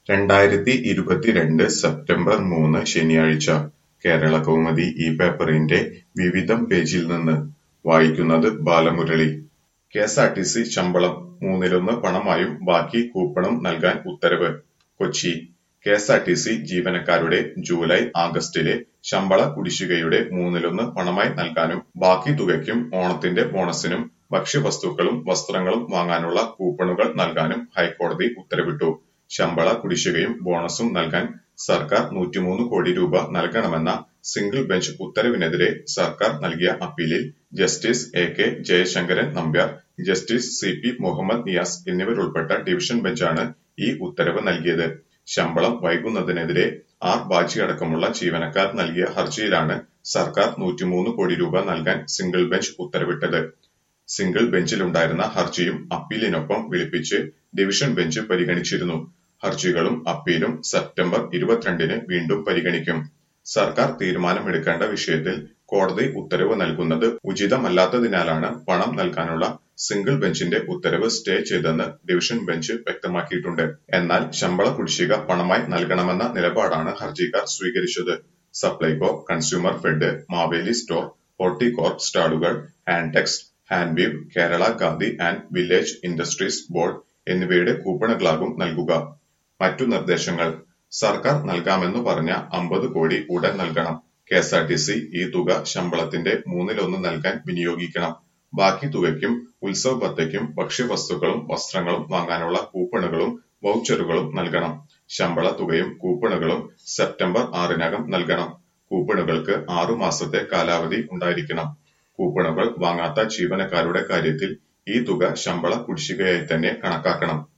രണ്ടായിരത്തി ഇരുപത്തിരണ്ട് സെപ്റ്റംബർ മൂന്ന് ശനിയാഴ്ച കേരളകൗമുദി ഈ പേപ്പറിന്റെ വിവിധം പേജിൽ നിന്ന് വായിക്കുന്നത് ബാലമുരളി കെഎസ്ആർടിസി ശമ്പളം മൂന്നിലൊന്ന് പണമായും ബാക്കി കൂപ്പണും നൽകാൻ ഉത്തരവ് കൊച്ചി കെഎസ്ആർടിസി ജീവനക്കാരുടെ ജൂലൈ ആഗസ്റ്റിലെ ശമ്പള കുടിശ്ശികയുടെ മൂന്നിലൊന്ന് പണമായി നൽകാനും ബാക്കി തുകയ്ക്കും ഓണത്തിന്റെ ബോണസിനും ഭക്ഷ്യവസ്തുക്കളും വസ്ത്രങ്ങളും വാങ്ങാനുള്ള കൂപ്പണുകൾ നൽകാനും ഹൈക്കോടതി ഉത്തരവിട്ടു ശമ്പള കുടിശ്ശികയും ബോണസും നൽകാൻ സർക്കാർ നൂറ്റിമൂന്ന് കോടി രൂപ നൽകണമെന്ന സിംഗിൾ ബെഞ്ച് ഉത്തരവിനെതിരെ സർക്കാർ നൽകിയ അപ്പീലിൽ justice A K Jayasankaran Nambiar justice C P Muhammad Niyas എന്നിവരുൾപ്പെട്ട ഡിവിഷൻ ബെഞ്ചാണ് ഈ ഉത്തരവ് നൽകിയത് ശമ്പളം വൈകുന്നതിനെതിരെ ആർ ബാജി അടക്കമുള്ള ജീവനക്കാർ നൽകിയ ഹർജിയിലാണ് സർക്കാർ നൂറ്റിമൂന്ന് കോടി രൂപ നൽകാൻ സിംഗിൾ ബെഞ്ച് ഉത്തരവിട്ടത് സിംഗിൾ ബെഞ്ചിലുണ്ടായിരുന്ന ഹർജിയും അപ്പീലിനൊപ്പം വിളിപ്പിച്ച് ഡിവിഷൻ ബെഞ്ച് പരിഗണിച്ചിരുന്നു ഹർജികളും അപ്പീലും സെപ്റ്റംബർ ഇരുപത്തിരണ്ടിന് വീണ്ടും പരിഗണിക്കും സർക്കാർ തീരുമാനമെടുക്കേണ്ട വിഷയത്തിൽ കോടതി ഉത്തരവ് നൽകുന്നത് ഉചിതമല്ലാത്തതിനാലാണ് പണം നൽകാനുള്ള സിംഗിൾ ബെഞ്ചിന്റെ ഉത്തരവ് സ്റ്റേ ചെയ്തെന്ന് ഡിവിഷൻ ബെഞ്ച് വ്യക്തമാക്കിയിട്ടുണ്ട് എന്നാൽ ശമ്പള കുടിശ്ശിക പണമായി നൽകണമെന്ന നിലപാടാണ് ഹർജിക്കാർ സ്വീകരിച്ചത് Supplyco consumer fed Maveli store Horticorp സ്റ്റാളുകൾ Hantex Hanveev Kerala Gandhi and village industries board എന്നിവയുടെ കൂപ്പണുകളാകും നൽകുക മറ്റു നിർദ്ദേശങ്ങൾ സർക്കാർ നൽകാമെന്നു പറഞ്ഞ അമ്പത് കോടി ഉടൻ നൽകണം കെഎസ്ആർടിസി ഈ തുക ശമ്പളത്തിന്റെ മൂന്നിലൊന്ന് നൽകാൻ വിനിയോഗിക്കണം ബാക്കി തുകയ്ക്കും ഉത്സവ ഭത്തയ്ക്കും ഭക്ഷ്യവസ്തുക്കളും വസ്ത്രങ്ങളും വാങ്ങാനുള്ള കൂപ്പണുകളും വൗച്ചറുകളും നൽകണം ശമ്പള തുകയും കൂപ്പണുകളും സെപ്റ്റംബർ ആറിനകം നൽകണം കൂപ്പണുകൾക്ക് ആറു മാസത്തെ കാലാവധി ഉണ്ടായിരിക്കണം കൂപ്പണുകൾ വാങ്ങാത്ത ജീവനക്കാരുടെ കാര്യത്തിൽ ഈ തുക ശമ്പള കുടിശ്ശികയായി തന്നെ കണക്കാക്കണം